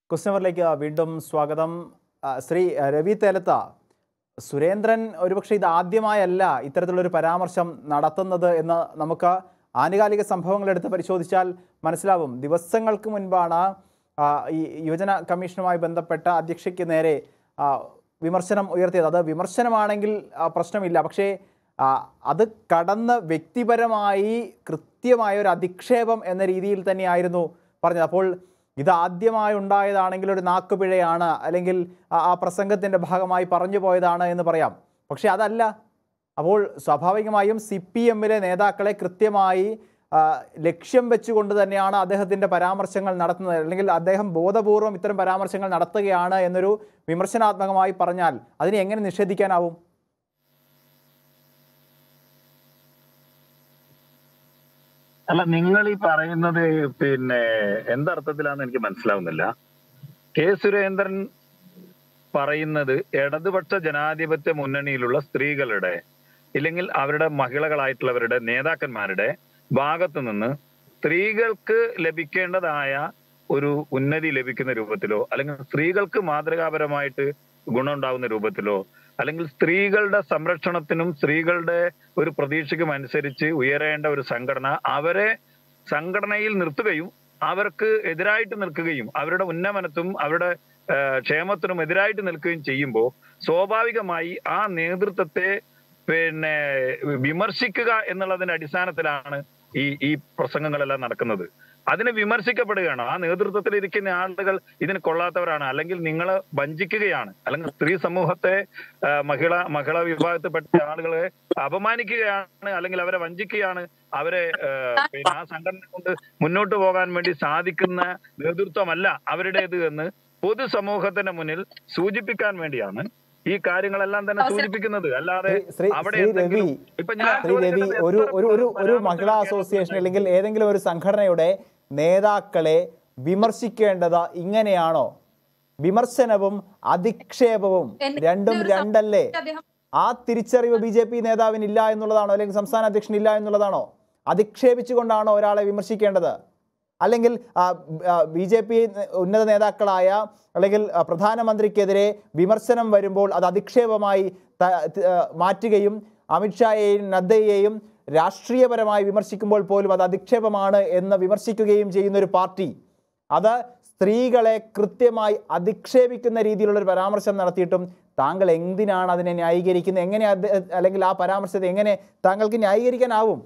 Question വീണ്ടും സ്വാഗതം ആ, ശ്രീ രവി തേലത്ത സുരേന്ദ്രൻ ഒരുപക്ഷെ ഇത് ആദ്യമായല്ല ഇത്തരത്തിലുള്ളൊരു പരാമർശം നടത്തുന്നത് എന്ന് നമുക്ക് ആനുകാലിക സംഭവങ്ങൾ എടുത്ത് പരിശോധിച്ചാൽ മനസ്സിലാവും ദിവസങ്ങൾക്ക് മുൻപാണ് ആ, ഈ യുവജന കമ്മീഷനുമായി ബന്ധപ്പെട്ട അധ്യക്ഷയ്ക്ക് നേരെ ആ, വിമർശനം ഉയർത്തിയത് അത് വിമർശനമാണെങ്കിൽ ആ, പ്രശ്നമില്ല പക്ഷേ ആ, അത് കടന്ന് വ്യക്തിപരമായി കൃത്യമായ ഒരു അധിക്ഷേപം എന്ന രീതിയിൽ തന്നെയായിരുന്നു പറഞ്ഞത് അപ്പോൾ ഇത് ആദ്യമായി ഉണ്ടായതാണെങ്കിൽ ഒരു നാക്കുപിഴയാണ് അല്ലെങ്കിൽ ആ- ആ പ്രസംഗത്തിൻ്റെ ഭാഗമായി പറഞ്ഞു പോയതാണ് എന്ന് പറയാം പക്ഷേ അതല്ല അപ്പോൾ സ്വാഭാവികമായും സി പി എമ്മിലെ നേതാക്കളെ കൃത്യമായി ആ, ലക്ഷ്യം വെച്ചുകൊണ്ട് തന്നെയാണ് അദ്ദേഹത്തിൻ്റെ പരാമർശങ്ങൾ നടത്തുന്നത് അല്ലെങ്കിൽ അദ്ദേഹം ബോധപൂർവം ഇത്തരം പരാമർശങ്ങൾ നടത്തുകയാണ് എന്നൊരു വിമർശനാത്മകമായി പറഞ്ഞാൽ അതിനെ എങ്ങനെ നിഷേധിക്കാനാവും അല്ല നിങ്ങൾ ഈ പറയുന്നത് പിന്നെ എന്തർത്ഥത്തിലാന്ന് എനിക്ക് മനസ്സിലാവുന്നില്ല കെ സുരേന്ദ്രൻ പറയുന്നത് ഇടതുപക്ഷ ജനാധിപത്യ മുന്നണിയിലുള്ള സ്ത്രീകളുടെ ഇല്ലെങ്കിൽ അവരുടെ മഹിളകളായിട്ടുള്ളവരുടെ നേതാക്കന്മാരുടെ ഭാഗത്തു നിന്ന് സ്ത്രീകൾക്ക് ലഭിക്കേണ്ടതായ ഒരു ഉന്നതി ലഭിക്കുന്ന രൂപത്തിലോ അല്ലെങ്കിൽ സ്ത്രീകൾക്ക് മാതൃകാപരമായിട്ട് ഗുണമുണ്ടാവുന്ന രൂപത്തിലോ അല്ലെങ്കിൽ സ്ത്രീകളുടെ സംരക്ഷണത്തിനും സ്ത്രീകളുടെ ഒരു പ്രതീക്ഷയ്ക്കും അനുസരിച്ച് ഉയരേണ്ട ഒരു സംഘടന അവരെ സംഘടനയിൽ നിർത്തുകയും അവർക്ക് എതിരായിട്ട് നിൽക്കുകയും അവരുടെ ഉന്നമനത്തും അവരുടെ ആ, ക്ഷേമത്തിനും എതിരായിട്ട് നിൽക്കുകയും ചെയ്യുമ്പോൾ സ്വാഭാവികമായി ആ നേതൃത്വത്തെ പിന്നെ വിമർശിക്കുക എന്നുള്ളതിന്റെ അടിസ്ഥാനത്തിലാണ് ഈ ഈ പ്രസംഗങ്ങളെല്ലാം നടക്കുന്നത് അതിനെ വിമർശിക്കപ്പെടുകയാണ് ആ നേതൃത്വത്തിൽ ഇരിക്കുന്ന ആളുകൾ ഇതിന് കൊള്ളാത്തവരാണ് അല്ലെങ്കിൽ നിങ്ങൾ വഞ്ചിക്കുകയാണ് അല്ലെങ്കിൽ സ്ത്രീ സമൂഹത്തെ ആ, മഹിള മഹിള വിഭാഗത്തിൽപ്പെട്ട ആളുകളെ അപമാനിക്കുകയാണ് അല്ലെങ്കിൽ അവരെ വഞ്ചിക്കുകയാണ് അവരെ ആ, പിന്നെ ആ സംഘടന കൊണ്ട് മുന്നോട്ട് പോകാൻ വേണ്ടി സാധിക്കുന്ന നേതൃത്വമല്ല അവരുടേത് എന്ന് പൊതുസമൂഹത്തിന്റെ മുന്നിൽ സൂചിപ്പിക്കാൻ വേണ്ടിയാണ് ഈ കാര്യങ്ങളെല്ലാം തന്നെ അവസരം- സൂചിപ്പിക്കുന്നത് അല്ലാതെ ശ്രീ- ശ്രീ അവിടെ ശ്രീ രവി എന്തെങ്കിലും ഇപ്പൊ ഞാൻ ശ്രീ രവി ചോദിക്കുന്നത് ഒരു എത്ര ഒരു ഒരു ഒരു പരാമർശങ്ങൾ മഹിളാ അസോസിയേഷൻ അല്ലെങ്കിൽ ഏതെങ്കിലും ഒരു സംഘടനയുടെ നേതാക്കളെ വിമർശിക്കേണ്ടത് ഇങ്ങനെയാണോ വിമർശനവും അധിക്ഷേപവും എന്നെ രണ്ടും ഒരു രണ്ടല്ലേ അദ്ദേഹം ആ തിരിച്ചറിവ് ബി ജെ പി നേതാവിന് ഇല്ല എന്നുള്ളതാണോ അല്ലെങ്കിൽ സംസ്ഥാന അധ്യക്ഷൻ ഇല്ല എന്നുള്ളതാണോ അധിക്ഷേപിച്ചുകൊണ്ടാണോ ഒരാളെ വിമർശിക്കേണ്ടത് അല്ലെങ്കിൽ ബി ജെ പി ഉന്നത നേതാക്കളായ അല്ലെങ്കിൽ ആ, പ്രധാനമന്ത്രിക്കെതിരെ വിമർശനം വരുമ്പോൾ അത് അധിക്ഷേപമായി ത- ത- ആ, മാറ്റുകയും അമിത്ഷായെയും നദ്ദയെയും രാഷ്ട്രീയപരമായി വിമർശിക്കുമ്പോൾ പോലും അത് അധിക്ഷേപമാണ് എന്ന് വിമർശിക്കുകയും ചെയ്യുന്ന ഒരു പാർട്ടി അത് സ്ത്രീകളെ കൃത്യമായി അധിക്ഷേപിക്കുന്ന രീതിയിലുള്ള ഒരു പരാമർശം നടത്തിയിട്ടും താങ്കൾ എന്തിനാണ് അതിനെ ന്യായീകരിക്കുന്നത് എങ്ങനെ അത് അല്ലെങ്കിൽ ആ പരാമർശത്തെ എങ്ങനെ താങ്കൾക്ക് ന്യായീകരിക്കാനാവും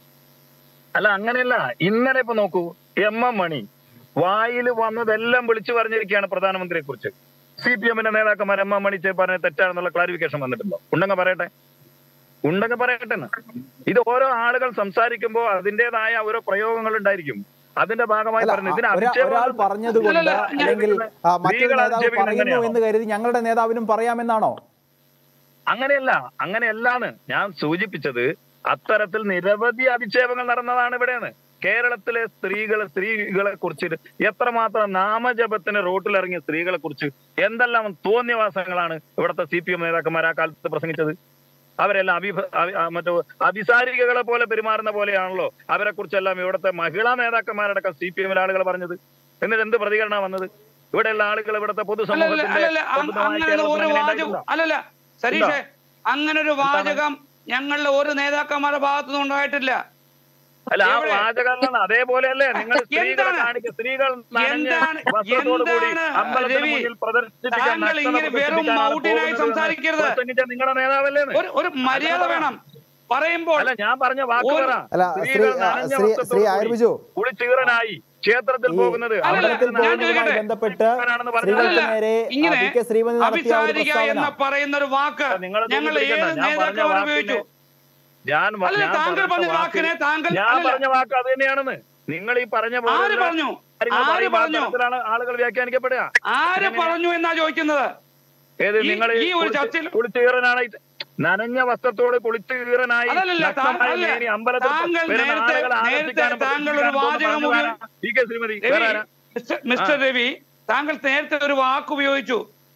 അല്ല അങ്ങനെയല്ല ഇന്നലെ ഇപ്പൊ നോക്കൂ എം എം മണി വായിൽ വന്നതെല്ലാം വിളിച്ചു പറഞ്ഞിരിക്കുകയാണ് പ്രധാനമന്ത്രിയെ കുറിച്ച് സി പി എമ്മിന്റെ നേതാക്കന്മാർ എം എം മണി ചെ- പറഞ്ഞ തെറ്റാണെന്നുള്ള ക്ലാരിഫിക്കേഷൻ വന്നിട്ടുണ്ടോ ഉണ്ടെങ്കിൽ പറയട്ടെ ഉണ്ടെങ്കിൽ പറയട്ടെ എന്ന്. ഇത് ഓരോ ആളുകൾ സംസാരിക്കുമ്പോൾ അതിന്റേതായ ഓരോ പ്രയോഗങ്ങൾ ഉണ്ടായിരിക്കും അതിന്റെ ഭാഗമായി അല്ല, പറഞ്ഞു ഇതിന് ഒരാ- അധിക്ഷേപം ഒരാൾ പറഞ്ഞതുകൊണ്ട് അല്ലല്ല, ഞാൻ അല്ലെങ്കിൽ ആ, മറ്റൊരു സ്ത്രീകളെ നേതാവ് അധിക്ഷേപിക്കുന്നത് പറയുന്നു എങ്ങനെയാണോ? എന്ന് കരുതി ഞങ്ങളുടെ നേതാവിനും പറയാമെന്നാണോ അങ്ങനെയല്ല അങ്ങനെയല്ലാന്ന് ഞാൻ സൂചിപ്പിച്ചത് അത്തരത്തിൽ നിരവധി അധിക്ഷേപങ്ങൾ നടന്നതാണ് ഇവിടെയാണ് കേരളത്തിലെ സ്ത്രീകൾ സ്ത്രീകളെ കുറിച്ച് എത്രമാത്രം നാമജപത്തിന് റോട്ടിലിറങ്ങിയ സ്ത്രീകളെ കുറിച്ച് എന്തെല്ലാം തോന്നിയവാസങ്ങളാണ് ഇവിടുത്തെ സി പി എം നേതാക്കന്മാർ ആ കാലത്ത് പ്രസംഗിച്ചത് അവരെല്ലാം അഭിഭ അഭി- ആ മറ്റോ അഭിസാരികകളെ പോലെ പെരുമാറുന്ന പോലെയാണല്ലോ അവരെ കുറിച്ചെല്ലാം ഇവിടുത്തെ മഹിളാ നേതാക്കന്മാരടക്കം സി പി എമ്മിലെ ആളുകൾ പറഞ്ഞത് എന്നിട്ട് എന്ത് പ്രതികരണമാണ് വന്നത് ഇവിടെയുള്ള ആളുകൾ ഇവിടുത്തെ അല്ലല്ല പൊതുസമൂഹത്തിന്റെ അല്ലല്ല അങ്- പൊതുവായ അങ്ങനെ കേരളത്തിൽ ഒരു അങ്ങനെ വാചകം ഉണ്ടായിട്ടുണ്ടോ? അല്ലല്ല സരീഷേ അങ്ങനെ ഒരു വാചകം ഞങ്ങളുടെ ഒരു നേതാക്കന്മാരുടെ ഭാഗത്തുനിന്നും ഉണ്ടായിട്ടില്ല അല്ല ആ എവിടെ? വാചകങ്ങളാണ് അതേപോലെയല്ലേ നിങ്ങൾ സ്ത്രീകളെ എന്താണ്? കാണിക്കുക സ്ത്രീകൾ നനഞ്ഞ എന്താണ്? വസ്ത്രത്തോടുകൂടി എന്താണ് അമ്പലത്തിന് രവി? മുന്നിൽ പ്രദർശിപ്പിക്കാൻ താങ്കൾ നഗ്നത ഇങ്ങനെ വെറും പ്രദർശിപ്പിക്കാനാണ് മൗഢ്യനായി പോകുന്നത് സംസാരിക്കരുത്. എന്ന് പ്രസംഗിച്ച നിങ്ങളുടെ നേതാവല്ലേ ഒരു ഒരു മര്യാദ വേണം പറയുമ്പോൾ അല്ല ഞാൻ പറഞ്ഞ വാക്ക് ഒരു- പറ അല്ല സ്ത്രീകൾ ശ്രീ ആ, നനഞ്ഞ ശ്രീ ശ്രീ വസ്ത്രത്തോടുകൂടി ആയുർബിജു കുളിച്ചീറനായി ക്ഷേത്രത്തിൽ ഈ പോകുന്നത് അല്ലല്ല, അമ്പലത്തിൽ ഞാൻ പോകുന്നതുമായി ചോദിക്കട്ടെ? ബന്ധപ്പെട്ട് ആണെന്ന് പറഞ്ഞാൽ സ്ത്രീകൾക്ക് അല്ലല്ല, നേരെ ഇങ്ങനെ വി കെ ശ്രീമതി നടത്തിയ ഒരു അഭിസാരിക പ്രസ്താവന എന്ന് പറയുന്ന ഒരു വാക്ക് നിങ്ങൾ ഞങ്ങൾ ഏത് ഞാൻ പറഞ്ഞ നേതാക്കന്മാർ വാക്കിനെ ഉപയോഗിച്ചു ഞാൻ വ- അല്ല ഞാൻ താങ്കൾ പറഞ്ഞ പറഞ്ഞ വാക്കിന് വാക്കിനെ താങ്കൾ ഞാൻ അല്ലല്ല, പറഞ്ഞ വാക്ക് അത് തന്നെയാണെന്ന് നിങ്ങൾ ഈ പറഞ്ഞ ആര് പോലെയുള്ള പറഞ്ഞു കാര്യങ്ങൾ ആര് പറയുമ്പോൾ ആ പറഞ്ഞു? തരത്തിലാണ് ആളുകൾ വ്യാഖ്യാനിക്കപ്പെടുക ആര് പറഞ്ഞു എന്നാ ചോദിക്കുന്നത് ഏത് ഈ- നിങ്ങൾ ഈ ഒരു ചർച്ചയിൽ- കുളിച്ചീറനാണ് നനഞ്ഞ വസ്ത്രത്തോട് കുളിച്ചീറനായി അതല്ലല്ല, താ- നഗ്നമായ അല്ല, മേനി അമ്പലത്തിൽ താങ്കൾ വരുന്ന നേരത്തെ- ആളുകളെ നേരത്തെ ആകർഷിക്കാനും താങ്കൾ ഒരു പ്രദർശിപ്പിക്കാനും വാചകം പോകുന്ന ഉപയോഗി- ആരാ? പി കെ ശ്രീമതി രവി വേറെ ആരാ? മിസ്റ്റർ- മിസ്റ്റർ രവി താങ്കൾ നേരത്തെ ഒരു വാക്ക് ഉപയോഗിച്ചു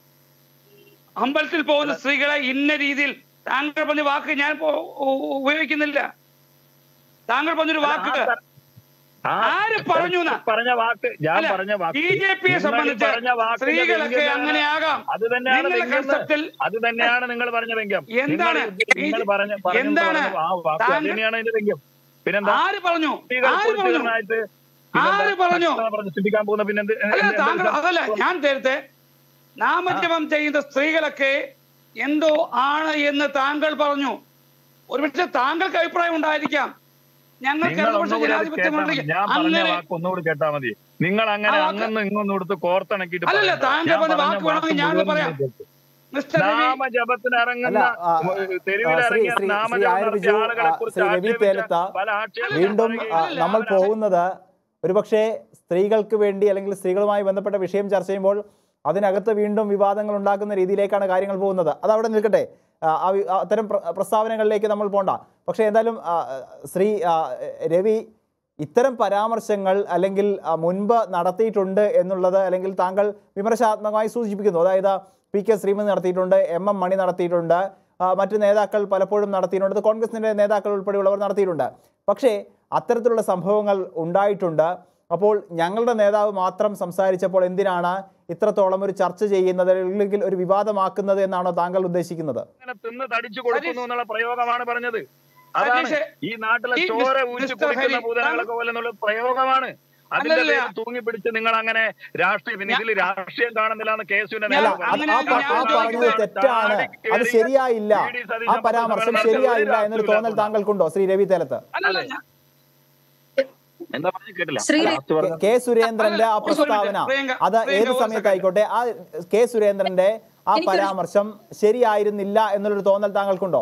അമ്പലത്തിൽ പോകുന്ന സ്ത്രീകളെ ഇന്ന രീതിയിൽ താങ്കൾ പറഞ്ഞ വാക്ക് ഞാൻ ഇപ്പോ ഉ- ഉ- ഉപയോഗിക്കുന്നില്ല താങ്കൾ പറഞ്ഞൊരു വാക്ക് ആ ത- ആ ആര് പറഞ്ഞു എന്നാ? പറഞ്ഞ വാക്ക് ഞാൻ അല്ല, പറഞ്ഞ വാക്ക് ബി ജെ പിയെ നിങ്ങൾ ഈ സംബന്ധിച്ച് പറഞ്ഞ വാക്കിന്റെ സ്ത്രീകളൊക്കെ വ്യംഗ്യം അങ്ങനെ ആകാം അത് തന്നെയാണ് നിങ്ങളുടെ വ്യംഗ്യം എന്ന്. കൺസെപ്റ്റിൽ അത് തന്നെയാണ് നിങ്ങൾ പറഞ്ഞ വ്യംഗ്യം എന്താണ് നിങ്ങൾ- നിങ്ങൾ ഈ- പറഞ്ഞ പറഞ്ഞ എന്താണ് പറഞ്ഞ ആ വാക്ക് അത് താങ്കൾ- തന്നെയാണ് അതിന്റെ വ്യംഗ്യം പിന്നെന്താ ആര് പറഞ്ഞു സ്ത്രീകൾ ആര് പറഞ്ഞു പുരുഷനായിട്ട് പിന്നെന്താ ആര് പറഞ്ഞു? ഭക്ഷണം പറഞ്ഞ് സൃഷ്ടിക്കാൻ പോകുന്ന പിന്നെ എന്ത് അല്ല എന്ത് താങ്കൾ എന്ത് അതല്ല ഞാൻ നേരത്തെ നാമജപം ചെയ്യുന്ന സ്ത്രീകളൊക്കെ എന്തോ ആണ് എന്ന് താങ്കൾ പറഞ്ഞു ഒരുപക്ഷെ താങ്കൾക്ക് അഭിപ്രായം ഉണ്ടായിരിക്കാം ഞങ്ങൾക്ക് നിങ്ങൾ ഇടതുപക്ഷ ഒന്നുകൂടി അത് ജനാധിപത്യ കേട്ടാ മതി. മുന്നണിക്ക് ഞാൻ പറഞ്ഞ അങ്ങനെ വാക്ക് ഒന്നുകൂടി കേട്ടാ മതി നിങ്ങൾ അങ്ങനെ ആ വാക്ക് അങ്ങൊന്നും ഇങ്ങൊന്നും എടുത്ത് കോർത്തിണക്കിയിട്ട് അല്ലല്ല, പറയണ്ട. താങ്കൾ ഞാൻ പറഞ്ഞ പറഞ്ഞ വാക്ക് വേണമെങ്കിൽ വാക്ക് ഞാൻ മുഴുവൻ പറയാം. നിങ്ങൾ കേട്ടു. മിസ്റ്റർ രവി നാമജപത്തിന് ഇറങ്ങുന്ന അല്ല, ആ, തെരുവിൽ ആ, ശ്രീ- ഇറങ്ങിയ ശ്രീ- ശ്രീ നാമജപം ആയിരം നടത്തിയ ബിജു, ആളുകളെ ആ, കുറിച്ച് ശ്രീ രവി ആക്ഷേപിച്ച തേലത്ത പല ആക്ഷേപങ്ങളും വീണ്ടും പറയുകയും ആ, അല്ലല്ല, നമ്മൾ അവരാ- പോകുന്നത് ഒരുപക്ഷെ സ്ത്രീകൾക്ക് വേണ്ടി അല്ലെങ്കിൽ സ്ത്രീകളുമായി ബന്ധപ്പെട്ട വിഷയം ചർച്ച ചെയ്യുമ്പോൾ അതിനകത്ത് വീണ്ടും വിവാദങ്ങൾ ഉണ്ടാക്കുന്ന രീതിയിലേക്കാണ് കാര്യങ്ങൾ പോകുന്നത് അത് അവിടെ നിൽക്കട്ടെ ആ, ആ വി- ആ, അത്തരം പ്ര- പ്രസ്താവനകളിലേക്ക് നമ്മൾ പോണ്ട പക്ഷേ എന്തായാലും ആ, ശ്രീ ആ, രവി ഇത്തരം പരാമർശങ്ങൾ അല്ലെങ്കിൽ ആ, മുൻപ് നടത്തിയിട്ടുണ്ട് എന്നുള്ളത് അല്ലെങ്കിൽ താങ്കൾ വിമർശാത്മകമായി സൂചിപ്പിക്കുന്നു അതായത് പി കെ ശ്രീമതി നടത്തിയിട്ടുണ്ട് എം എം മണി നടത്തിയിട്ടുണ്ട് ആ, മറ്റ് നേതാക്കൾ പലപ്പോഴും നടത്തിയിട്ടുണ്ട് ഇത് കോൺഗ്രസിൻ്റെ നേതാക്കൾ ഉൾപ്പെടെയുള്ളവർ നടത്തിയിട്ടുണ്ട് പക്ഷേ അത്തരത്തിലുള്ള സംഭവങ്ങൾ ഉണ്ടായിട്ടുണ്ട് അപ്പോൾ ഞങ്ങളുടെ നേതാവ് മാത്രം സംസാരിച്ചപ്പോൾ എന്തിനാണ് ഇത്രത്തോളം ഒരു ചർച്ച ചെയ്യുന്നത് അല്ലെങ്കിൽ ഒരു വിവാദമാക്കുന്നത് എന്നാണോ താങ്കൾ ഉദ്ദേശിക്കുന്നത് ഇങ്ങനെ തിന്ന് തടിച്ചു കൊടുക്കുന്നു എന്നുള്ള പ്രയോഗമാണ് പറഞ്ഞത് അതാണ് സതീഷ്, ഈ നാട്ടിലെ ഈ ചോര മിസ്- ഊറ്റി മിസ്റ്റർ കുടിക്കുന്ന ഹരി, ഭൂതങ്ങളൊക്കെ പോലെ എന്നുള്ള പ്രയോഗമാണ് അതിന്റെ അല്ലല്ല. പേരിൽ തൂങ്ങി പിടിച്ച് നിങ്ങൾ അങ്ങനെ രാഷ്ട്രീയം പിന്നെ ഇതിൽ രാഷ്ട്രീയം കാണുന്നില്ല എന്ന് കെ എസുവിന്റെ ഞാൻ- അല്ല നേതാവ് അത് അങ്ങനെ ആ പറഞ്ഞു. പ- ആ ഞാൻ പറഞ്ഞത് ചോദിക്കുന്നത് തെറ്റാണ് അത് ശരിയായില്ല വി ഡി ആ സതീശൻ പരാമർശം പറഞ്ഞത് ശരിയായില്ല ഒരു എന്നൊരു തോന്നൽ രാഷ്ട്രീയമില്ല. താങ്കൾക്കുണ്ടോ ശ്രീ രവി തേലത്ത് അല്ലല്ല അതെ. ഞാൻ- എന്താ പറഞ്ഞു കേട്ടില്ല ശ്രീ- ലാസ്റ്റ് കെ- പറഞ്ഞത് കെ സുരേന്ദ്രന്റെ ആ അല്ല, ഒരു പ്രസ്താവന മിനിറ്റ്, പ്രിയങ്ക, അത് പ്രിയങ്ക, ഏത് ഒരു സമയത്തായിക്കോട്ടെ ആ കെ സുരേന്ദ്രന്റെ ആ എനിക്കൊരു- പരാമർശം ശരിയായിരുന്നില്ല എന്നുള്ളൊരു തോന്നൽ താങ്കൾക്കുണ്ടോ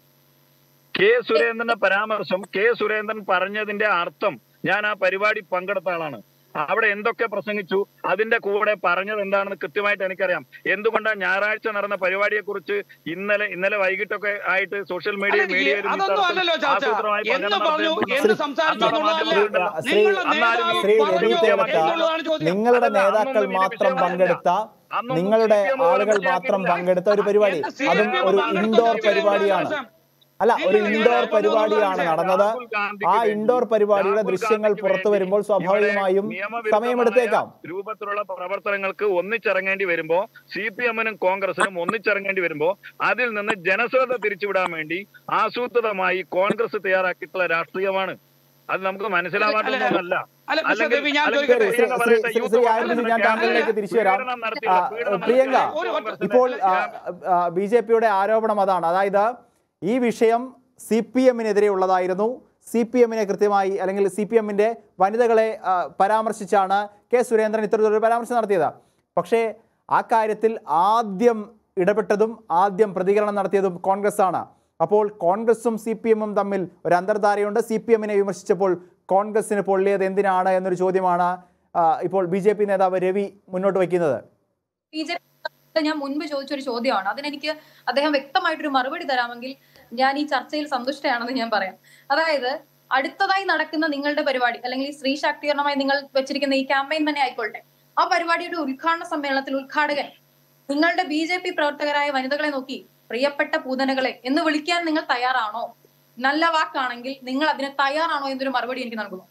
കെ സുരേന്ദ്രന്റെ പരാമർശം കെ സുരേന്ദ്രൻ പറഞ്ഞതിന്റെ അർത്ഥം ഞാൻ ആ പരിപാടി പങ്കെടുത്ത ആളാണ് അവിടെ എന്തൊക്കെ പ്രസംഗിച്ചു അതിന്റെ കൂടെ പറഞ്ഞത് എന്താണെന്ന് കൃത്യമായിട്ട് എനിക്കറിയാം എന്തുകൊണ്ടാണ് ഞായറാഴ്ച നടന്ന പരിപാടിയെ കുറിച്ച് ഇന്നലെ ഇന്നലെ വൈകിട്ടൊക്കെ ആയിട്ട് സോഷ്യൽ മീഡിയ അല്ല, മീഡിയ ഈ- അതൊന്നും അല്ലല്ലോ ചർച്ച എന്ന് പറഞ്ഞു എന്ന് സംസാരിച്ചു എന്നുള്ളതല്ല ശ്രീ നിങ്ങളുടെ അന്നാരും നേതാവ് ശ്രീ പറഞ്ഞു രവി തേലത്ത എന്നുള്ളതാണ് ചോദ്യം നിങ്ങളുടെ അതല്ല, നേതാക്കൾ അന്നൊന്നും മാത്രം ഇതിന് പങ്കെടുത്ത അന്നൊന്നും നിങ്ങളുടെ CPM പോലും ആളുകൾ വിഷയമാക്കിയില്ല. മാത്രം പങ്കെടുത്ത ഒരു പരിപാടി എന്ന് CPM അതും ഒരു പങ്കെടുത്ത ഇൻഡോർ ചർച്ചയിൽ പരിപാടിയാണ് ഒരു അല്ല ഒരു നിങ്ങൾ ഇൻഡോർ ഇവിടെ പരിപാടിയാണ് രാഹുൽ നടന്നത് ഗാന്ധിക്ക് ആ വേണ്ടി- ഇൻഡോർ പരിപാടിയുടെ രാഹുൽ ദൃശ്യങ്ങൾ ഗാന്ധിക്ക് പുറത്തു വേണ്ടി വരുമ്പോൾ സ്വാഭാവികമായും ഇവിടെ നിയമവിരുദ്ധമായ സമയമെടുത്തേക്കാം രൂപത്തിലുള്ള പ്രവർത്തനങ്ങൾക്ക് ഒന്നിച്ചിറങ്ങേണ്ടി വരുമ്പോ സി പി എമ്മിനും കോൺഗ്രസിനും ഒന്നിച്ചിറങ്ങേണ്ടി വരുമ്പോ അതിൽ നിന്ന് ജനശ്രദ്ധ തിരിച്ചുവിടാൻ വേണ്ടി ആസൂത്രിതമായി കോൺഗ്രസ് തയ്യാറാക്കിയിട്ടുള്ള രാഷ്ട്രീയമാണ് അത് നമുക്ക് മനസ്സിലാവാത്തതൊന്നുമല്ല അല്ല മിസ്റ്റർ അല്ലെങ്കിൽ- രവി ഞാൻ അല്ലെങ്കിൽ ചോദിക്കട്ടെ ശ്രീ- ശ്രീ- ശ്രീ- ശ്രീ- ശ്രീ ആനന്ദ് ഞാൻ താങ്കളിലേക്ക് തിരിച്ചു വരാം പീഡനം നടത്തിയ- ആ, പീഡനം പ്രിയങ്ക നടത്തിയ ഒരു- കോൺഗ്രസിനെ ഇപ്പോൾ ഞാൻ- ബി ജെ പിയുടെ ആരോപണം അതാണ് അതായത് ഈ വിഷയം സി പി എമ്മിനെതിരെ ഉള്ളതായിരുന്നു സി പി എമ്മിനെ കൃത്യമായി അല്ലെങ്കിൽ സി പി എമ്മിൻ്റെ വനിതകളെ ആ, പരാമർശിച്ചാണ് കെ സുരേന്ദ്രൻ ഇത്തരത്തിലൊരു പരാമർശം നടത്തിയത് പക്ഷേ ആ കാര്യത്തിൽ ആദ്യം ഇടപെട്ടതും ആദ്യം പ്രതികരണം നടത്തിയതും കോൺഗ്രസ് ആണ് അപ്പോൾ കോൺഗ്രസും സി പി എമ്മും തമ്മിൽ ഒരു അന്തർധാരയുണ്ട് സി പി എമ്മിനെ വിമർശിച്ചപ്പോൾ കോൺഗ്രസിന് പൊള്ളിയത് എന്തിനാണ് എന്നൊരു ചോദ്യമാണ് ആ, ഇപ്പോൾ ബി ജെ പി നേതാവ് രവി മുന്നോട്ട് വയ്ക്കുന്നത് ബി ജെ പി ഞാൻ മുൻപ് ചോദിച്ചൊരു ചോദ്യമാണ് അതിനെനിക്ക് അദ്ദേഹം വ്യക്തമായിട്ടൊരു മറുപടി തരാമെങ്കിൽ ഞാൻ ഈ ചർച്ചയിൽ സന്തുഷ്ടയാണെന്ന് ഞാൻ പറയാം അതായത് അടുത്തതായി നടക്കുന്ന നിങ്ങളുടെ പരിപാടി അല്ലെങ്കിൽ ഈ സ്ത്രീ ശാക്തീകരണമായി നിങ്ങൾ വെച്ചിരിക്കുന്ന ഈ ക്യാമ്പയിൻ തന്നെ ആയിക്കോട്ടെ ആ പരിപാടിയുടെ ഉദ്ഘാടന സമ്മേളനത്തിൽ ഉദ്ഘാടകൻ നിങ്ങളുടെ ബി ജെ പി പ്രവർത്തകരായ വനിതകളെ നോക്കി പ്രിയപ്പെട്ട പൂതനകളെ എന്ന് വിളിക്കാൻ നിങ്ങൾ തയ്യാറാണോ നല്ല വാക്കാണെങ്കിൽ നിങ്ങൾ അതിന് തയ്യാറാണോ എന്നൊരു മറുപടി എനിക്ക് നൽകുന്നു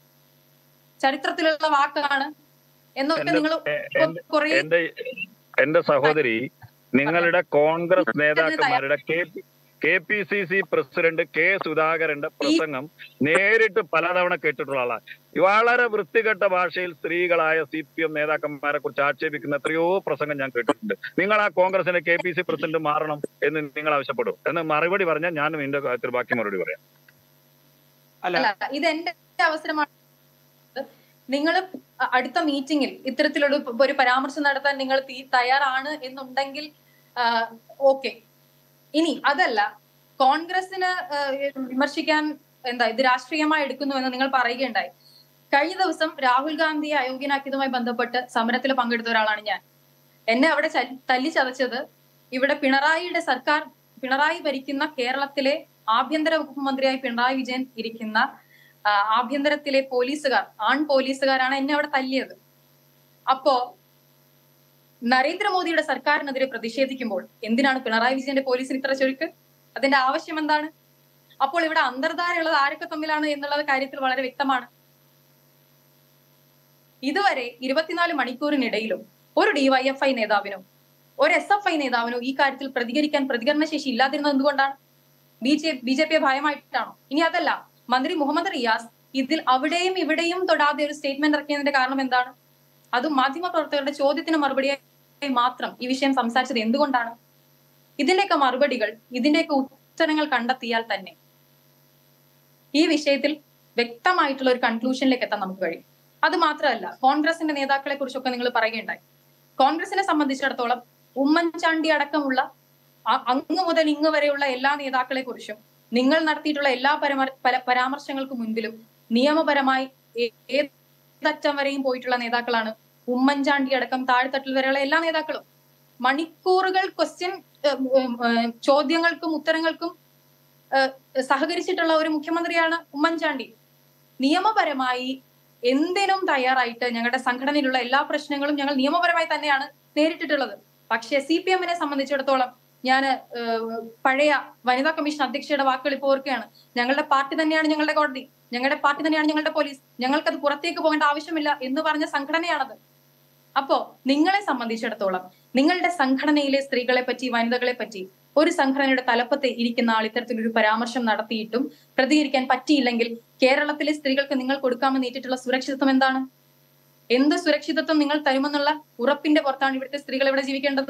ചരിത്രത്തിലുള്ള വാക്കാണ് എന്നൊക്കെ എന്റെ- നിങ്ങൾ എ- എന്റെ- കുറെ എന്റെ എന്റെ സഹോദരി നിങ്ങളുടെ കോൺഗ്രസ് നേതാക്കന്മാരുടെ K P K P C C president K സുധാകരന്റെ പ്രസംഗം നേരിട്ട് പലതവണ കേട്ടിട്ടുള്ള ആളാണ് വളരെ വൃത്തികെട്ട ഭാഷയിൽ സ്ത്രീകളായ സി പി എം നേതാക്കന്മാരെ കുറിച്ച് ആക്ഷേപിക്കുന്ന എത്രയോ പ്രസംഗം ഞാൻ കേട്ടിട്ടുണ്ട് നിങ്ങൾ ആ കോൺഗ്രസിന്റെ കെ പി സി പ്രസിഡന്റ് മാറണം എന്ന് നിങ്ങൾ ആവശ്യപ്പെടും എന്ന് മറുപടി പറഞ്ഞാൽ ഞാനും ഇതിന്റെ കാര്യത്തിൽ ബാക്കി മറുപടി പറയാം അല്ല അല്ല ഇത് എന്റെ അവസരമാണ് നിങ്ങൾ അടുത്ത മീറ്റിംഗിൽ ഇത്തരത്തിലുള്ള ഒരു- ഒരു പരാമർശം നടത്താൻ നിങ്ങൾ തീ- തയ്യാറാണ് എന്നുണ്ടെങ്കിൽ ഓക്കെ ഇനി അതല്ല കോൺഗ്രസിന് ആ, വിമർശിക്കാൻ എന്താ ഇത് രാഷ്ട്രീയമായി എടുക്കുന്നു എന്ന് നിങ്ങൾ പറയുകയുണ്ടായി കഴിഞ്ഞ ദിവസം രാഹുൽ ഗാന്ധിയെ അയോഗ്യനാക്കിയതുമായി ബന്ധപ്പെട്ട് സമരത്തിൽ പങ്കെടുത്ത ഒരാളാണ് ഞാൻ എന്നെ അവിടെ ച- തല്ലി ചതച്ചത് ഇവിടെ പിണറായിയുടെ സർക്കാർ പിണറായി ഭരിക്കുന്ന കേരളത്തിലെ ആഭ്യന്തര വകുപ്പ് മന്ത്രിയായി പിണറായി വിജയൻ ഇരിക്കുന്ന ആ, ആഭ്യന്തരത്തിലെ പോലീസുകാർ ആൺ പോലീസുകാരാണ് എന്നെ അവിടെ തല്ലിയത് അപ്പോ നരേന്ദ്രമോദിയുടെ സർക്കാരിനെതിരെ പ്രതിഷേധിക്കുമ്പോൾ എന്തിനാണ് പിണറായി വിജയന്റെ പോലീസിന് ഇത്ര ചുരുക്ക് അതിന്റെ ആവശ്യം എന്താണ് അപ്പോൾ ഇവിടെ അന്തർധാരയുള്ളത് ആരൊക്കെ തമ്മിലാണ് എന്നുള്ള കാര്യത്തിൽ വളരെ വ്യക്തമാണ് ഇതുവരെ ഇരുപത്തിനാല് മണിക്കൂറിനിടയിലും ഒരു ഡിവൈഎഫ്ഐ നേതാവിനോ ഒരു എസ് എഫ് ഐ നേതാവിനോ ഈ കാര്യത്തിൽ പ്രതികരിക്കാൻ പ്രതികരണശേഷി ഇല്ലാതിരുന്നത് എന്തുകൊണ്ടാണ് ബി ജെ ബി ജെ പിയെ ഭയമായിട്ടാണോ ഇനി അതല്ല മന്ത്രി മുഹമ്മദ് റിയാസ് ഇതിൽ അവിടെയും ഇവിടെയും തൊടാതെ ഒരു സ്റ്റേറ്റ്മെന്റ് ഇറക്കിയതിന്റെ കാരണം എന്താണ് അതും മാധ്യമപ്രവർത്തകരുടെ ചോദ്യത്തിന് മറുപടിയായി മാത്രം ഈ വിഷയം സംസാരിച്ചത് എന്തുകൊണ്ടാണ് ഇതിന്റെയൊക്കെ മറുപടികൾ ഇതിന്റെയൊക്കെ ഉത്തരങ്ങൾ കണ്ടെത്തിയാൽ തന്നെ ഈ വിഷയത്തിൽ വ്യക്തമായിട്ടുള്ള ഒരു കൺക്ലൂഷനിലേക്ക് എത്താൻ നമുക്ക് കഴിയും അത് മാത്രമല്ല കോൺഗ്രസിന്റെ നേതാക്കളെ കുറിച്ചൊക്കെ നിങ്ങൾ പറയുകയുണ്ടായി കോൺഗ്രസിനെ സംബന്ധിച്ചിടത്തോളം ഉമ്മൻചാണ്ടി അടക്കമുള്ള അ- അങ്ങ് മുതൽ ഇങ്ങ് വരെയുള്ള എല്ലാ നേതാക്കളെ കുറിച്ചും നിങ്ങൾ നടത്തിയിട്ടുള്ള എല്ലാ പരമ- പല പരാമർശങ്ങൾക്ക് മുൻപിലും നിയമപരമായി ഏ- ഏതറ്റം വരെയും പോയിട്ടുള്ള നേതാക്കളാണ് ഉമ്മൻചാണ്ടി അടക്കം താഴ്ത്തട്ടിൽ വരെയുള്ള എല്ലാ നേതാക്കളും മണിക്കൂറുകൾ ക്വസ്റ്റ്യൻ ചോദ്യങ്ങൾക്കും ഉത്തരങ്ങൾക്കും ഏഹ്, സഹകരിച്ചിട്ടുള്ള ഒരു മുഖ്യമന്ത്രിയാണ് ഉമ്മൻചാണ്ടി നിയമപരമായി എന്തിനും തയ്യാറായിട്ട് ഞങ്ങളുടെ സംഘടനയിലുള്ള എല്ലാ പ്രശ്നങ്ങളും ഞങ്ങൾ നിയമപരമായി തന്നെയാണ് നേരിട്ടിട്ടുള്ളത് പക്ഷേ സി പി എമ്മിനെ സംബന്ധിച്ചിടത്തോളം ഞാൻ പഴയ വനിതാ കമ്മീഷൻ അധ്യക്ഷയുടെ വാക്കുകൾ ഇപ്പോൾ ഓർക്കുകയാണ് ഞങ്ങളുടെ പാർട്ടി തന്നെയാണ് ഞങ്ങളുടെ കോടതി ഞങ്ങളുടെ പാർട്ടി തന്നെയാണ് ഞങ്ങളുടെ പോലീസ് ഞങ്ങൾക്കത് പുറത്തേക്ക് പോകേണ്ട ആവശ്യമില്ല എന്ന് പറഞ്ഞ സംഘടനയാണത് അപ്പോ നിങ്ങളെ സംബന്ധിച്ചിടത്തോളം നിങ്ങളുടെ സംഘടനയിലെ സ്ത്രീകളെ പറ്റി വനിതകളെ പറ്റി ഒരു സംഘടനയുടെ തലപ്പത്ത് ഇരിക്കുന്ന ആൾ ഇത്തരത്തിലൊരു പരാമർശം നടത്തിയിട്ടും പ്രതികരിക്കാൻ പറ്റിയില്ലെങ്കിൽ കേരളത്തിലെ സ്ത്രീകൾക്ക് നിങ്ങൾ കൊടുക്കാമെന്ന് ഏറ്റിട്ടുള്ള സുരക്ഷിതത്വം എന്താണ് എന്ത് സുരക്ഷിതത്വം നിങ്ങൾ തരുമെന്നുള്ള ഉറപ്പിന്റെ പുറത്താണ് ഇവിടുത്തെ സ്ത്രീകൾ ഇവിടെ ജീവിക്കേണ്ടത്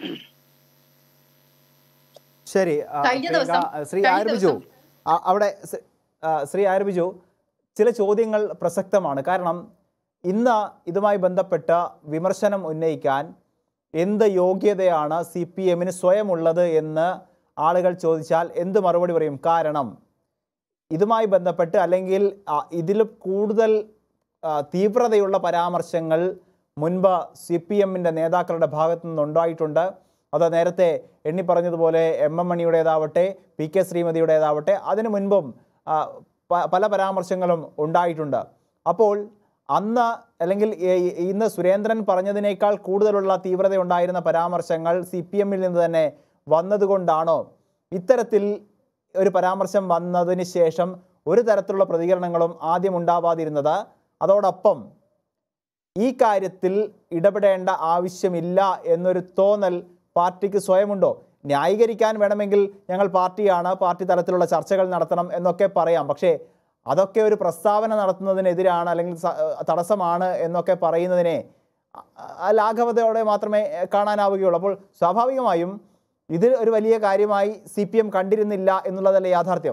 ശരി ആ, കഴിഞ്ഞ പ്രിയങ്ക, ദിവസം- ശ്രീ കഴിഞ്ഞ ആർ ബിജു ദിവസം- ആ, അവിടെ സ്- ആ, ശ്രീ ആർ ബിജു ചില ചോദ്യങ്ങൾ പ്രസക്തമാണ് കാരണം ഇന്ന് ഇതുമായി ബന്ധപ്പെട്ട വിമർശനം ഉന്നയിക്കാൻ എന്ത് യോഗ്യതയാണ് സി പി എമ്മിന് സ്വയം ഉള്ളത് എന്ന് ആളുകൾ ചോദിച്ചാൽ എന്ത് മറുപടി പറയും കാരണം ഇതുമായി ബന്ധപ്പെട്ട് അല്ലെങ്കിൽ ആ, ഇതിൽ കൂടുതൽ ആ, തീവ്രതയുള്ള പരാമർശങ്ങൾ മുൻപ് സി പി എമ്മിൻ്റെ നേതാക്കളുടെ ഭാഗത്തു നിന്നുണ്ടായിട്ടുണ്ട് അത് നേരത്തെ എണ്ണി പറഞ്ഞതുപോലെ എം എം മണിയുടേതാവട്ടെ പി കെ ശ്രീമതിയുടേതാവട്ടെ അതിനു മുൻപും ആ, പ- പല പരാമർശങ്ങളും ഉണ്ടായിട്ടുണ്ട് അപ്പോൾ അന്ന് അല്ലെങ്കിൽ ഈ- ഇന്ന് സുരേന്ദ്രൻ പറഞ്ഞതിനേക്കാൾ കൂടുതലുള്ള തീവ്രത ഉണ്ടായിരുന്ന പരാമർശങ്ങൾ സി പി എമ്മിൽ നിന്ന് തന്നെ വന്നതുകൊണ്ടാണോ ഇത്തരത്തിൽ ഒരു പരാമർശം വന്നതിന് ശേഷം ഒരു തരത്തിലുള്ള പ്രതികരണങ്ങളും ആദ്യം ഉണ്ടാവാതിരുന്നത് അതോടൊപ്പം ഈ കാര്യത്തിൽ ഇടപെടേണ്ട ആവശ്യമില്ല എന്നൊരു തോന്നൽ പാർട്ടിക്ക് സ്വയമുണ്ടോ ന്യായീകരിക്കാൻ വേണമെങ്കിൽ ഞങ്ങൾ പാർട്ടിയാണ് പാർട്ടി തലത്തിലുള്ള ചർച്ചകൾ നടത്തണം എന്നൊക്കെ പറയാം പക്ഷേ അതൊക്കെ ഒരു പ്രസ്താവന നടത്തുന്നതിനെതിരാണ് അല്ലെങ്കിൽ സ- തടസ്സമാണ് എന്നൊക്കെ പറയുന്നതിനെ അ- ആ ലാഘവതയോടെ മാത്രമേ എ, കാണാനാവുകയുള്ളൂ അപ്പോൾ സ്വാഭാവികമായും ഇത് ഒരു വലിയ കാര്യമായി സി പി എം കണ്ടിരുന്നില്ല എന്നുള്ളതല്ലേ യാഥാർത്ഥ്യം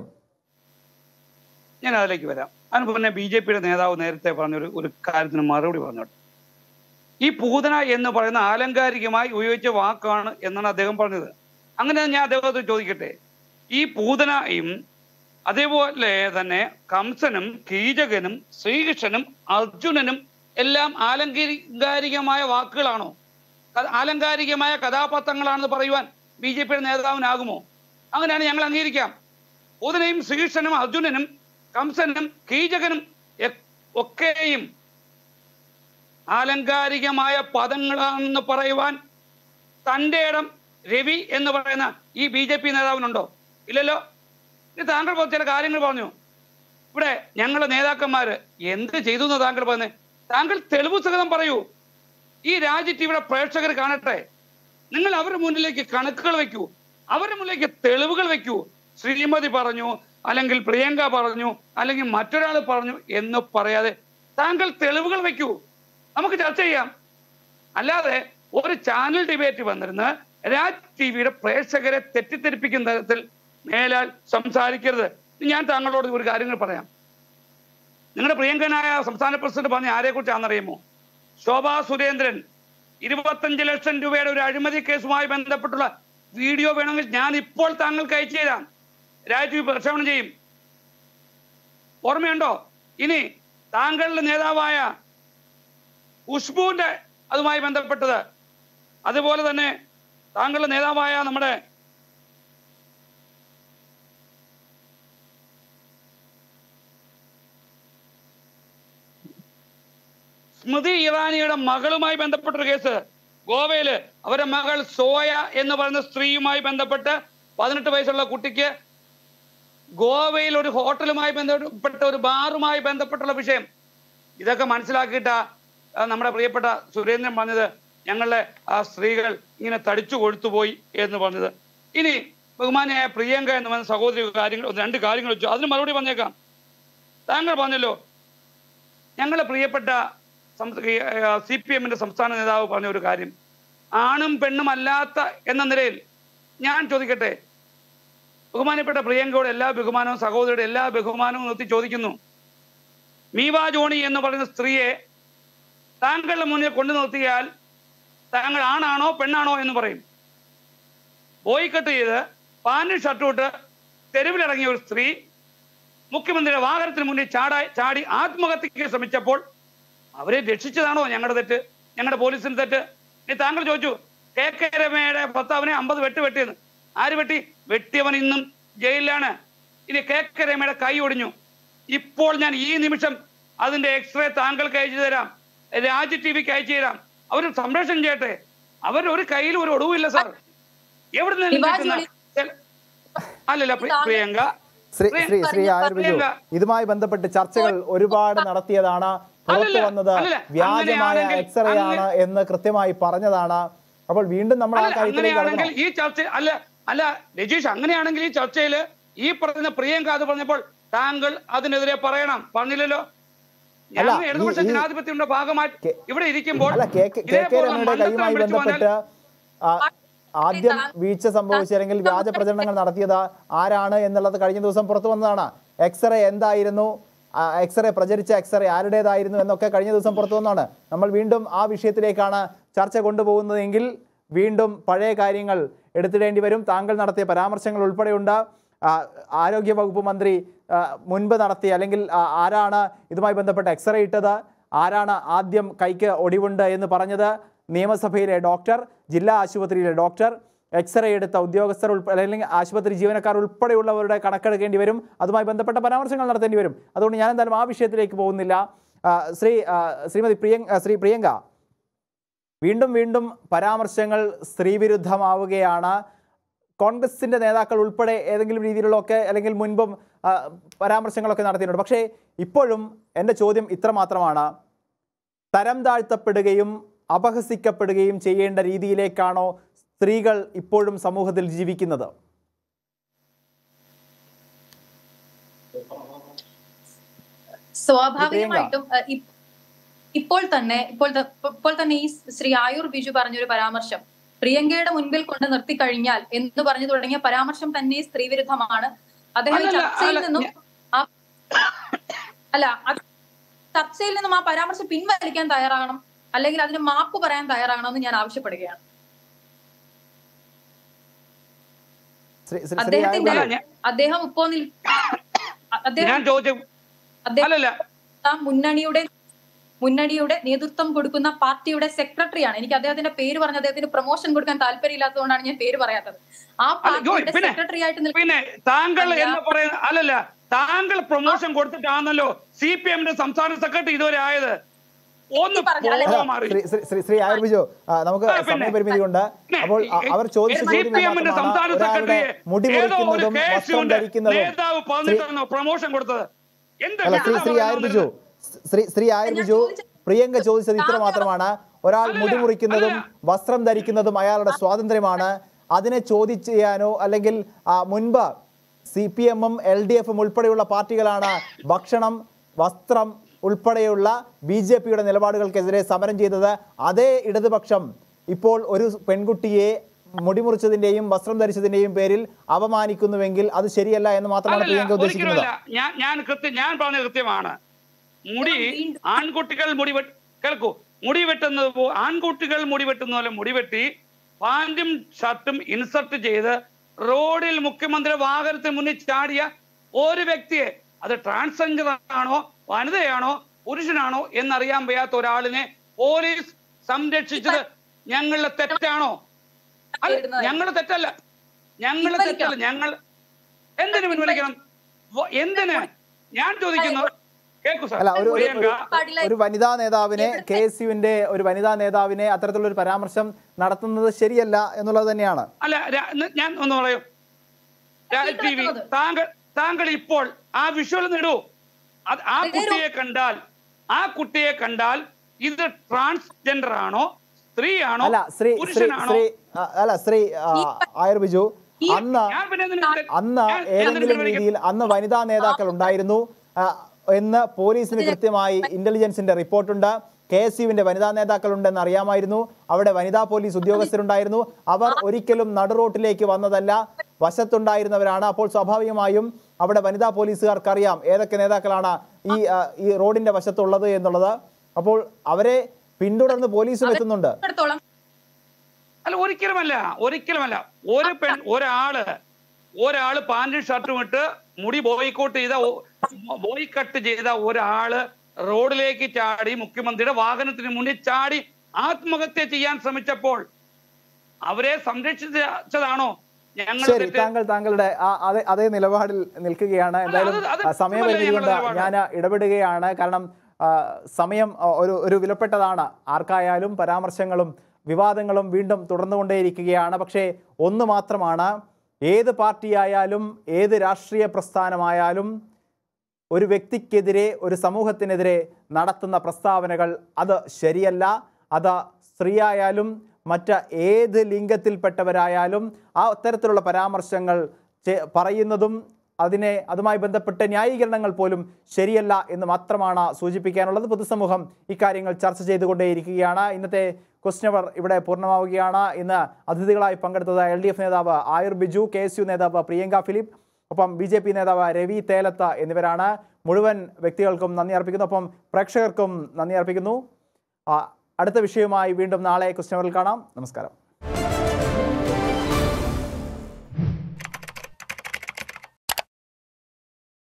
ഞാൻ അതിലേക്ക് വരാം അതിന് മുന്നേ ബി ജെ പിയുടെ നേതാവ് നേരത്തെ പറഞ്ഞൊരു ഒരു കാര്യത്തിന് മറുപടി പറഞ്ഞോട്ടെ ഈ പൂതന എന്ന് പറയുന്ന ആലങ്കാരികമായി ഉപയോഗിച്ച വാക്കാണ് എന്നാണ് അദ്ദേഹം പറഞ്ഞത് അങ്ങനെ ഞാൻ അദ്ദേഹത്തോട് ചോദിക്കട്ടെ ഈ പൂതനയും അതേപോലെ തന്നെ കംസനും കീചകനും ശ്രീകൃഷ്ണനും അർജുനനും എല്ലാം ആലങ്കാരികമായ വാക്കുകളാണോ ക- ആലങ്കാരികമായ കഥാപാത്രങ്ങളാണെന്ന് പറയുവാൻ ബി ജെ പിയുടെ നേതാവിനാകുമോ അങ്ങനെയാണ് ഞങ്ങൾ അംഗീകരിക്കാം പൂതനയും ശ്രീകൃഷ്ണനും അർജുനനും കംസനും കീചകനും എ- ഒക്കെയും ആലങ്കാരികമായ പദങ്ങളാണെന്ന് പറയുവാൻ തൻ്റെ ഇടം രവി എന്ന് പറയുന്ന ഈ ബി ജെ പി നേതാവിനുണ്ടോ ഇല്ലല്ലോ ഇത് താങ്കൾ ഇപ്പൊ ചില കാര്യങ്ങൾ പറഞ്ഞു ഇവിടെ ഞങ്ങളുടെ നേതാക്കന്മാര് എന്ത് ചെയ്തു എന്ന് താങ്കൾ പറഞ്ഞത് താങ്കൾ തെളിവ് സഹിതം പറയൂ ഈ രാജ്യത്ത് ഇവിടെ പ്രേക്ഷകർ കാണട്ടെ നിങ്ങൾ അവരുടെ മുന്നിലേക്ക് കണക്കുകൾ വെക്കൂ അവരുടെ മുന്നിലേക്ക് തെളിവുകൾ വെക്കൂ ശ്രീമതി പറഞ്ഞു അല്ലെങ്കിൽ പ്രിയങ്ക പറഞ്ഞു അല്ലെങ്കിൽ മറ്റൊരാൾ പറഞ്ഞു എന്ന് പറയാതെ താങ്കൾ തെളിവുകൾ വെക്കൂ നമുക്ക് ചർച്ച ചെയ്യാം അല്ലാതെ ഒരു ചാനൽ ഡിബേറ്റ് വന്നിരുന്ന് രാജ് ടി വിയുടെ പ്രേക്ഷകരെ തെറ്റിദ്ധരിപ്പിക്കുന്ന തരത്തിൽ മേലാൽ സംസാരിക്കരുത് ഇനി ഞാൻ താങ്കളോട് ഒരു കാര്യങ്ങൾ പറയാം നിങ്ങളുടെ പ്രിയങ്കനായ സംസ്ഥാന പ്രസിഡന്റ് പറഞ്ഞ ആരെ കുറിച്ചാണെന്നറിയുമോ ശോഭാ സുരേന്ദ്രൻ ഇരുപത്തഞ്ച് ലക്ഷം രൂപയുടെ ഒരു അഴിമതി കേസുമായി ബന്ധപ്പെട്ടുള്ള വീഡിയോ വേണമെങ്കിൽ ഞാൻ ഇപ്പോൾ താങ്കൾക്ക് അയച്ചു തരാം രാജീവ് പ്രക്ഷേപണം ചെയ്യും ഓർമ്മയുണ്ടോ ഇനി താങ്കളുടെ നേതാവായ ഉഷ്ബുവിന്റെ അതുമായി ബന്ധപ്പെട്ടത് അതുപോലെ തന്നെ താങ്കളുടെ നേതാവായ നമ്മുടെ സ്മൃതി ഇറാനിയുടെ മകളുമായി ബന്ധപ്പെട്ടൊരു കേസ് ഗോവയില് അവരുടെ മകൾ സോയ എന്ന് പറയുന്ന സ്ത്രീയുമായി ബന്ധപ്പെട്ട് പതിനെട്ട് വയസ്സുള്ള കുട്ടിക്ക് ഗോവയിൽ ഒരു ഹോട്ടലുമായി ബന്ധപ്പെട്ട ഒരു ബാറുമായി ബന്ധപ്പെട്ടുള്ള വിഷയം ഇതൊക്കെ മനസ്സിലാക്കിയിട്ട ആ, നമ്മുടെ പ്രിയപ്പെട്ട സുരേന്ദ്രൻ പറഞ്ഞത് ഞങ്ങളുടെ ആ സ്ത്രീകൾ ഇങ്ങനെ തടിച്ചു കൊഴുത്തുപോയി എന്ന് പറഞ്ഞത് ഇനി ബഹുമാനിയായ പ്രിയങ്ക എന്ന് പറഞ്ഞ സഹോദരി കാര്യങ്ങൾ ഒന്ന് രണ്ട് കാര്യങ്ങൾ വെച്ചു അതിന് മറുപടി പറഞ്ഞേക്കാം താങ്കൾ പറഞ്ഞല്ലോ ഞങ്ങളുടെ പ്രിയപ്പെട്ട സി പി എമ്മിന്റെ സംസ്ഥാന നേതാവ് പറഞ്ഞ ഒരു കാര്യം ആണും പെണ്ണും അല്ലാത്ത എന്ന നിലയിൽ ഞാൻ ചോദിക്കട്ടെ ബഹുമാനപ്പെട്ട പ്രിയങ്കയുടെ എല്ലാ ബഹുമാനവും സഹോദരിയുടെ എല്ലാ ബഹുമാനവും നിർത്തി ചോദിക്കുന്നു മീവ ജോണി എന്ന് പറയുന്ന സ്ത്രീയെ താങ്കളുടെ മുന്നിൽ കൊണ്ടു നിർത്തിയാൽ താങ്കൾ ആണാണോ പെണ്ണാണോ എന്ന് പറയും ബോയ്ക്കട്ട് ചെയ്ത് പാന്റും ഷർട്ടും ഇട്ട് തെരുവിലിറങ്ങിയ ഒരു സ്ത്രീ മുഖ്യമന്ത്രിയുടെ വാഹനത്തിന് മുന്നിൽ ചാടായി ചാടി ആത്മഹത്യക്ക് ശ്രമിച്ചപ്പോൾ അവരെ രക്ഷിച്ചതാണോ ഞങ്ങളുടെ തെറ്റ് ഞങ്ങളുടെ പോലീസിന്റെ തെറ്റ് ഇനി താങ്കൾ ചോദിച്ചു കെ കെ രമയുടെ ഭർത്താവിനെ അമ്പത് വെട്ട് വെട്ടിയെന്ന് ആര് വെട്ടി വെട്ടിയവൻ ഇന്നും ജയിലിലാണ് ഇനി കെ കെ രമയുടെ കൈ ഒടിഞ്ഞു ഇപ്പോൾ ഞാൻ ഈ നിമിഷം അതിന്റെ എക്സ്റേ താങ്കൾക്ക് അയച്ചു തരാം രാജ് ടി വിക്ക് അയച്ചു തരാം അവർ സംരക്ഷണം ചെയ്യട്ടെ അവർ ഒരു കയ്യിൽ ഒരു ഒടുവില്ല സാർ എവിടെ നിന്ന് വിവാദ് കിട്ടുന്ന ജോലി- ചില- അല്ലല്ല പ്രി- പ്രിയങ്ക ശ്രീ പ്രിയ- ശ്രീ ശ്രീ ആയുർ ബിജു പ്രിയങ്ക. ഇതുമായി ബന്ധപ്പെട്ട് ചർച്ചകൾ ഒരുപാട് നടത്തിയതാണ് പുറത്തു അല്ലല്ല, വന്നത് അല്ലല്ല, വ്യാജമായ അങ്ങനെയാണെങ്കിൽ- എക്സ്റേ ആണ് എന്ന് കൃത്യമായി പറഞ്ഞതാണ് അപ്പോൾ വീണ്ടും നമ്മൾ ആ അല്ല കാര്യത്തിലേക്ക് അങ്ങനെയാണെങ്കിൽ കടക്കണം ഈ ചർച്ച അല്ല അല്ല രജീഷ് അങ്ങനെയാണെങ്കിൽ ഈ ചർച്ചയിൽ ഈ പറഞ്ഞ പ്രിയങ്ക അത് പറഞ്ഞപ്പോൾ താങ്കൾ അതിനെതിരെ പറയണം പറഞ്ഞില്ലല്ലോ ഞാൻ അല്ല, ഇടതുപക്ഷ ഈ- ഈ- ജനാധിപത്യത്തിന്റെ ഭാഗമായി കെ- ഇവിടെ ഇരിക്കുമ്പോൾ അല്ല കെ കെ കെ കെ ഇതേപോലുള്ള രമയുടെ മണ്ടത്തരം കൈയുമായി വിളിച്ചു ബന്ധപ്പെട്ട് പറഞ്ഞാൽ ആ, ആദ്യം വീഴ്ച സംഭവിച്ച അല്ലെങ്കിൽ വ്യാജ പ്രചരണങ്ങൾ നടത്തിയത് ആരാണ് എന്നുള്ളത് കഴിഞ്ഞ ദിവസം പുറത്തു വന്നതാണ് എക്സ്റേ എന്തായിരുന്നു ആ, എക്സ്റേ പ്രചരിച്ച എക്സ്റേ ആരുടേതായിരുന്നു എന്നൊക്കെ കഴിഞ്ഞ ദിവസം പുറത്തു വന്നതാണ് നമ്മൾ വീണ്ടും ആ വിഷയത്തിലേക്കാണ് ചർച്ച കൊണ്ടുപോകുന്നതെങ്കിൽ വീണ്ടും പഴയ കാര്യങ്ങൾ എടുത്തിടേണ്ടി വരും താങ്കൾ നടത്തിയ പരാമർശങ്ങൾ ഉൾപ്പെടെയുണ്ട് ആ, ആരോഗ്യ വകുപ്പ് മന്ത്രി ആ, മുൻപ് നടത്തിയ അല്ലെങ്കിൽ ആ, ആരാണ് ഇതുമായി ബന്ധപ്പെട്ട് എക്സ്റേ ഇട്ടത് ആരാണ് ആദ്യം കൈക്ക് ഒടിവുണ്ട് എന്ന് പറഞ്ഞത് നിയമസഭയിലെ ഡോക്ടർ ജില്ലാ ആശുപത്രിയിലെ ഡോക്ടർ എക്സ്റേ എടുത്ത ഉദ്യോഗസ്ഥർ ഉൾപ്പെടെ അല്ലെങ്കിൽ ആശുപത്രി ജീവനക്കാർ ഉൾപ്പെടെയുള്ളവരുടെ കണക്കെടുക്കേണ്ടി വരും അതുമായി ബന്ധപ്പെട്ട പരാമർശങ്ങൾ നടത്തേണ്ടി വരും അതുകൊണ്ട് ഞാൻ എന്തായാലും ആ വിഷയത്തിലേക്ക് പോകുന്നില്ല ആ, ശ്രീ ആ, ശ്രീമതി പ്രിയങ്ക ആ, ശ്രീ പ്രിയങ്ക വീണ്ടും വീണ്ടും പരാമർശങ്ങൾ സ്ത്രീവിരുദ്ധമാവുകയാണ് കോൺഗ്രസിന്റെ നേതാക്കൾ ഉൾപ്പെടെ ഏതെങ്കിലും രീതിയിലുള്ളൊക്കെ അല്ലെങ്കിൽ മുൻപും ആ, പരാമർശങ്ങളൊക്കെ നടത്തിയിട്ടുണ്ട് പക്ഷേ ഇപ്പോഴും എൻ്റെ ചോദ്യം ഇത്ര മാത്രമാണ് തരം താഴ്ത്തപ്പെടുകയും അപഹസിക്കപ്പെടുകയും ചെയ്യേണ്ട രീതിയിലേക്കാണോ സ്ത്രീകൾ ഇപ്പോഴും സമൂഹത്തിൽ ജീവിക്കുന്നത് സ്വാഭാവികമായിട്ടും അഹ് ഇ- ഇപ്പോൾ തന്നെ ഇപ്പോൾ ത- ഇപ്പോൾ തന്നെ ഈ ശ്രീ ആയൂർ ബിജു പറഞ്ഞൊരു പരാമർശം പ്രിയങ്കയുടെ മുൻപിൽ കൊണ്ട് നിർത്തി കഴിഞ്ഞാൽ എന്ന് പറഞ്ഞു തുടങ്ങിയ പരാമർശം തന്നെ സ്ത്രീവിരുദ്ധമാണ് അദ്ദേഹം ഈ അല്ലല്ല, ചർച്ചയിൽ അല്ല, നിന്നും ഞാൻ- ആ അല്ല അത് ചർച്ചയിൽ നിന്നും ആ പരാമർശം പിൻവലിക്കാൻ തയ്യാറാകണം അല്ലെങ്കിൽ അതിന് മാപ്പ് പറയാൻ തയ്യാറാകണമെന്ന് ഞാൻ ആവശ്യപ്പെടുകയാണ് ശ്രീ ശ്രീ- ശ്രീ അദ്ദേഹത്തിന്റെ ആയുർ അല്ല, ഞാൻ- അദ്ദേഹം ഇപ്പോ നിൽ- അദ്ദേഹം ഞാൻ ചോദിച്ചു അദ്ദേഹം അല്ലല്ല ആ മുന്നണിയുടെ മുന്നണിയുടെ നേതൃത്വം കൊടുക്കുന്ന പാർട്ടിയുടെ സെക്രട്ടറിയാണ് എനിക്ക് അദ്ദേഹത്തിന്റെ പേര് പറഞ്ഞ അദ്ദേഹത്തിന് പ്രൊമോഷൻ കൊടുക്കാൻ താല്പര്യമില്ലാത്തതുകൊണ്ടാണ് ഞാൻ പേര് പറയാത്തത് ആ അയ്യോ, പാർട്ടിയുടെ പിന്നെ- സെക്രട്ടറി ആയിട്ട് നിൽക്കുന്ന പിന്നെ താങ്കൾ അല്ല. എന്ന് പറയുന്ന അല്ലല്ല താങ്കൾ പ്രൊമോഷൻ കൊടുത്തിട്ടാണല്ലോ സി പി എമ്മിന്റെ സംസ്ഥാന സെക്രട്ടറി ഇതുവരെ ആയത് ഒന്ന് ഈ പറഞ്ഞ- അല്ല, പോകാൻ മാറി ശ്രീ ശ്രീ- ശ്രീ ശ്രീ ആയുർ ബിജു ആ, നമുക്ക് ആ, പിന്നെ. സമയപരിമിതി ഉണ്ട് പിന്നെ അപ്പോൾ അ- അവർ ചോദിച്ച സി ചോദ്യം പി എമ്മിന്റെ മാത്രമാണ് സംസ്ഥാന ഒരാളുടെ സെക്രട്ടറിയെ മുടി ഏതോ ഒരു മുറിക്കുന്നതും കെ എസ് വസ്ത്രം യുവിന്റെ ധരിക്കുന്നതും നേതാവ് പറഞ്ഞിട്ടാണോ പ്രൊമോഷൻ കൊടുത്തത് എന്ത് അല്ല ശ്രീ വിഡിത്തമാ ശ്രീ ആയുർ ബിജു പറയുന്നത്? ശ്രീ ശ്രീ ആയുർ ഞാൻ ബിജു ചോദിച്ച- പ്രിയങ്ക ചോദിച്ചത് ഇത്ര താങ്കൾ- മാത്രമാണ് ഒരാൾ അല്ലല്ല, മുടി മുറിക്കുന്നതും അല്ലല്ല. വസ്ത്രം ധരിക്കുന്നതും അയാളുടെ സ്വാതന്ത്ര്യമാണ് അതിനെ ചോദിച്ച് ചെയ്യാനോ അല്ലെങ്കിൽ ആ, മുൻപ് സി പി എമ്മും എൽ ഡി എഫും ഉൾപ്പെടെയുള്ള പാർട്ടികളാണ് ഭക്ഷണം വസ്ത്രം ഉൾപ്പെടെയുള്ള ബി ജെ പിയുടെ നിലപാടുകൾക്കെതിരെ സമരം ചെയ്തത് അതേ ഇടതുപക്ഷം ഇപ്പോൾ ഒരു പെൺകുട്ടിയെ മുടിമുറിച്ചതിന്റെയും വസ്ത്രം ധരിച്ചതിന്റെയും പേരിൽ അപമാനിക്കുന്നുവെങ്കിൽ അത് ശരിയല്ല എന്ന് മാത്രമാണ് അല്ലല്ല, പ്രിയങ്ക ഉദ്ദേശിക്കുന്നത് ഒരിക്കലുമല്ല. ഞാൻ ഞാൻ കൃത്യം ഞാൻ പറഞ്ഞ കൃത്യമാണ് മുടി വീണ്ടും- ആൺകുട്ടികൾ മുടി വെട്ട് കേൾക്കൂ മുടി വെട്ടുന്നത് പോ ആൺകുട്ടികൾ മുടി വെട്ടുന്ന പോലെ മുടി വെട്ടി പാന്റും ഷർട്ടും ഇൻസർട്ട് ചെയ്ത് റോഡിൽ മുഖ്യമന്ത്രി വാഹനത്തിന് മുന്നിൽ ചാടിയ ഒരു വ്യക്തിയെ അത് ട്രാൻസ്ജെൻഡർ ആണോ വനിതയാണോ പുരുഷനാണോ എന്നറിയാൻ വയ്യാത്ത ഒരാളിനെ പോലീസ് സംരക്ഷിച്ചത് ഞങ്ങളുടെ തെറ്റാണോ അല്ല ഞങ്ങളുടെ തെറ്റല്ല ഞങ്ങളുടെ തെറ്റല്ല ഞങ്ങൾ എന്തിനു പിൻവലിക്കണം വ- എന്തിന് ഞാൻ ചോദിക്കുന്നു കേൾക്കൂ സാർ അല്ല ഒരു ഒരു- പ്രിയങ്ക ഒരു- ഒരു വനിതാ നേതാവിനെ കെ എസ് യുവിന്റെ ഒരു വനിതാ നേതാവിനെ അത്തരത്തിലുള്ള ഒരു പരാമർശം നടത്തുന്നത് ശരിയല്ല എന്നുള്ളത് തന്നെയാണ് അല്ല രാ- ന- ഞാൻ ഒന്ന് പറയും രാജ് ടി വി നടത്തുന്നത്. താങ്കൾ താങ്കൾ ഇപ്പോൾ ആ വിഷ്വൽ നേടൂ അത് ആ നേരൂ. കുട്ടിയെ കണ്ടാൽ ആ കുട്ടിയെ കണ്ടാൽ ഇത് ട്രാൻസ്ജെൻഡർ ആണോ സ്ത്രീയാണോ അല്ല ശ്രീ ശ്രീ പുരുഷനാണോ ശ്രീ ആ, അല്ല ശ്രീ ആ, ആയുർ ബിജു ഈ- അന്ന് ഞാൻ പിന്നെ എന്തിനാ ഇത്? അന്ന് ഞാൻ- ഞാൻ ഏതെങ്കിലും എന്തിനാ രീതിയിൽ അന്ന് വനിതാ നേതാക്കൾ ഉണ്ടായിരുന്നു ആ, എന്ന് പോലീസിന് കൃത്യമായി ഇന്റലിജൻസിന്റെ റിപ്പോർട്ടുണ്ട് കെ എസ് യുവിന്റെ വനിതാ നേതാക്കളുണ്ടെന്ന് അറിയാമായിരുന്നു അവിടെ വനിതാ പോലീസ് ഉദ്യോഗസ്ഥരുണ്ടായിരുന്നു അവർ ഒരിക്കലും നടുറോട്ടിലേക്ക് വന്നതല്ല വശത്തുണ്ടായിരുന്നവരാണ് അപ്പോൾ സ്വാഭാവികമായും അവിടെ വനിതാ പോലീസുകാർക്ക് അറിയാം ഏതൊക്കെ നേതാക്കളാണ് ഈ ആ, ഈ റോഡിന്റെ വശത്തുള്ളത് എന്നുള്ളത് അപ്പോൾ അവരെ പിന്തുടർന്ന് പോലീസും എത്തുന്നുണ്ട് ത്തോളം അല്ല ഒരിക്കലുമല്ല ഒരിക്കലുമല്ല ഒരു പെൺ ഒരാള് ഒരാള് പാന്റും ഷർട്ടും ഇട്ട് മുടി ബോയ്ക്കോട്ട് ചെയ്ത ബോയ് കട്ട് ചെയ്ത ഒരാള് റോഡിലേക്ക് ചാടി മുഖ്യമന്ത്രിയുടെ വാഹനത്തിന് മുന്നിൽ ചാടി ആത്മഹത്യ ചെയ്യാൻ ശ്രമിച്ചപ്പോൾ അവരെ സംരക്ഷിച്ചതാണോ ഞങ്ങൾ ശരി താങ്കൾ താങ്കളുടെ ആ- അതേ അതേ നിലപാടിൽ നിൽക്കുകയാണ് എന്തായാലും അത് അത് ആ, സമയപരിധി കൊണ്ട് ഞങ്ങളുടെ നിലപാട്. ഞാൻ ഇടപെടുകയാണ് കാരണം ആ, സമയം ആ, ഒരു ഒരു വിലപ്പെട്ടതാണ് ആർക്കായാലും പരാമർശങ്ങളും വിവാദങ്ങളും വീണ്ടും തുടർന്നുകൊണ്ടേയിരിക്കുകയാണ് പക്ഷേ ഒന്ന് മാത്രമാണ് ഏത് പാർട്ടിയായാലും ഏത് രാഷ്ട്രീയ പ്രസ്ഥാനമായാലും ഒരു വ്യക്തിക്കെതിരെ ഒരു സമൂഹത്തിനെതിരെ നടത്തുന്ന പ്രസ്താവനകൾ അത് ശരിയല്ല അത് സ്ത്രീയായാലും മറ്റ് ഏത് ലിംഗത്തിൽപ്പെട്ടവരായാലും ആ അത്തരത്തിലുള്ള പരാമർശങ്ങൾ ചെ- പറയുന്നതും അതിനെ അതുമായി ബന്ധപ്പെട്ട ന്യായീകരണങ്ങൾ പോലും ശരിയല്ല എന്ന് മാത്രമാണ് സൂചിപ്പിക്കാനുള്ളത് പൊതുസമൂഹം ഇക്കാര്യങ്ങൾ ചർച്ച ചെയ്തുകൊണ്ടേയിരിക്കുകയാണ് ഇന്നത്തെ ക്വസ്റ്റ്യൻ അവർ ഇവിടെ പൂർണ്ണമാവുകയാണ് ഇന്ന് അതിഥികളായി പങ്കെടുത്തത് എൽ ഡി എഫ് നേതാവ് Ayur Biju K S U നേതാവ് പ്രിയങ്ക ഫിലിപ്പ് ഒപ്പം ബി ജെ പി നേതാവ് രവി തേലത്ത എന്നിവരാണ് മുഴുവൻ വ്യക്തികൾക്കും നന്ദി അർപ്പിക്കുന്നു ഒപ്പം പ്രേക്ഷകർക്കും നന്ദി അർപ്പിക്കുന്നു ആ, അടുത്ത വിഷയവുമായി വീണ്ടും നാളെ ക്വസ്റ്റ്യൻ അവറിൽ കാണാം നമസ്കാരം